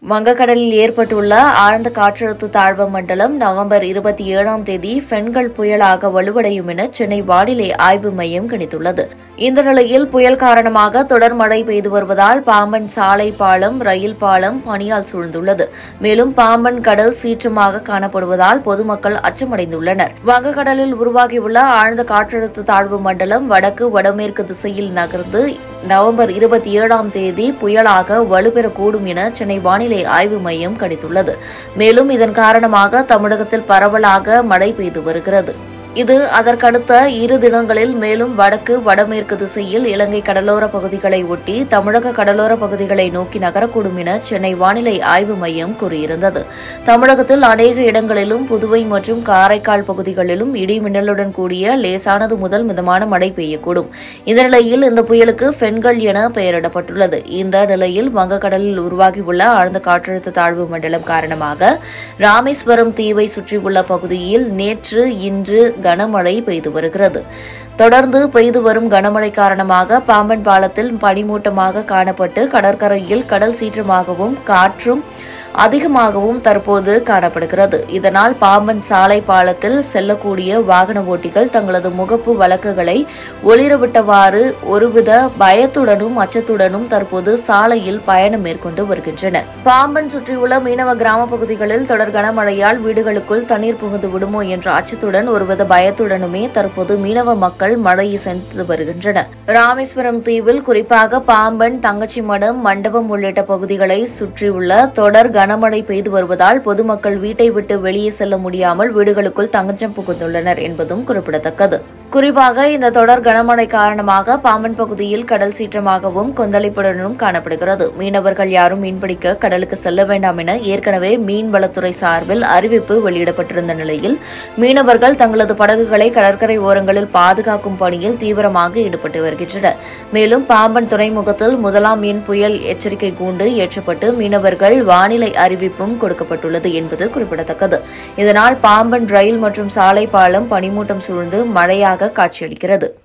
வங்கக்கடலில் ஏற்பட்டுள்ள ஆழ்ந்த காற்றழுத்த தாழ்வு மண்டலம் நவம்பர் இருபத்தி ஏழாம் தேதி பெண்கள் புயலாக வலுவடையும் என சென்னை வானிலை ஆய்வு மையம் கணித்துள்ளது இந்த நிலையில் புயல் காரணமாக தொடர் மழை பெய்து வருவதால் பாம்பன் சாலை பாலம் ரயில் பாலம் பனியால் சூழ்ந்துள்ளது மேலும் பாம்பன் கடல் சீற்றமாக காணப்படுவதால் பொதுமக்கள் அச்சமடைந்துள்ளனர் வங்கக்கடலில் உருவாகியுள்ள ஆழ்ந்த காற்றழுத்த தாழ்வு மண்டலம் வடக்கு வடமேற்கு திசையில் நகர்ந்து நவம்பர் இருபத்தி ஏழாம் தேதி புயலாக வலுப்பெறக்கூடும் என சென்னை வானிலை ஆய்வு மையம் கணித்துள்ளது மேலும் இதன் காரணமாக தமிழகத்தில் பரவலாக மழை பெய்து வருகிறது இது அதற்கடுத்த இரு தினங்களில் மேலும் வடக்கு வடமேற்கு திசையில் இலங்கை கடலோர பகுதிகளை ஒட்டி தமிழக கடலோர பகுதிகளை நோக்கி நகரக்கூடும் என சென்னை வானிலை ஆய்வு மையம் கூறியிருந்தது தமிழகத்தில் அநேக இடங்களிலும் புதுவை மற்றும் காரைக்கால் பகுதிகளிலும் இடி மின்னலுடன் கூடிய லேசானது முதல் மிதமான மழை பெய்யக்கூடும் இந்த நிலையில் இந்த புயலுக்கு பெண்கள் என பெயரிடப்பட்டுள்ளது இந்த நிலையில் வங்கக்கடலில் உருவாகியுள்ள ஆழ்ந்த காற்றழுத்த தாழ்வு மண்டலம் காரணமாக ராமேஸ்வரம் தீவை சுற்றியுள்ள பகுதியில் நேற்று இன்று கனமழை பெய்து வருகிறது தொடர்ந்து பெய்து வரும் கனமழை காரணமாக பாம்பன் பாலத்தில் பனிமூட்டமாக காணப்பட்டு கடற்கரையில் கடல் சீற்றமாகவும் காற்றும் அதிகமாகவும் தற்போது காணப்படுகிறது இதனால் பாம்பன் சாலை பாலத்தில் செல்லக்கூடிய வாகன ஓட்டிகள் தங்களது முகப்பு வழக்குகளை ஒளிரவிட்டவாறு ஒருவித பயத்துடனும் அச்சத்துடனும் தற்போது சாலையில் பயணம் மேற்கொண்டு வருகின்றனர் பாம்பன் சுற்றியுள்ள மீனவ கிராம பகுதிகளில் தொடர் கனமழையால் வீடுகளுக்குள் தண்ணீர் புகுந்து விடுமோ என்ற அச்சத்துடன் ஒருவித பயத்துடனுமே தற்போது மீனவ மக்கள் மழையை சந்தித்து வருகின்றனர் ராமேஸ்வரம் தீவில் குறிப்பாக பாம்பன் தங்கச்சிமடம் மண்டபம் உள்ளிட்ட பகுதிகளை சுற்றியுள்ள தொடர் கனமழை பெய்து வருவதால் பொதுமக்கள் வீட்டை விட்டு வெளியே செல்ல முடியாமல் வீடுகளுக்குள் தங்கச்சம் புகுந்துள்ளனர் என்பதும் குறிப்பிடத்தக்கது குறிப்பாக இந்த தொடர் கனமழை காரணமாக பாம்பன் பகுதியில் கடல் சீற்றமாகவும் கொந்தளிப்புடனும் காணப்படுகிறது மீனவர்கள் யாரும் மீன்பிடிக்க கடலுக்கு செல்ல வேண்டாம் என ஏற்கனவே மீன்வளத்துறை சார்பில் அறிவிப்பு வெளியிடப்பட்டிருந்த நிலையில் மீனவர்கள் தங்களது படகுகளை கடற்கரை ஓரங்களில் பாதுகாக்கும் பணியில் தீவிரமாக ஈடுபட்டு வருகின்றனர் மேலும் பாம்பன் துறைமுகத்தில் முதலாம் மீன் புயல் எச்சரிக்கை கூண்டு ஏற்றப்பட்டு மீனவர்கள் வானிலை அறிவிப்பும் கொடுக்கப்பட்டுள்ளது என்பது குறிப்பிடத்தக்கது இதனால் பாம்பன் ரயில் மற்றும் சாலை பாலம் பனிமூட்டம் சூழ்ந்து மழையாக காட்சியளிக்கிறது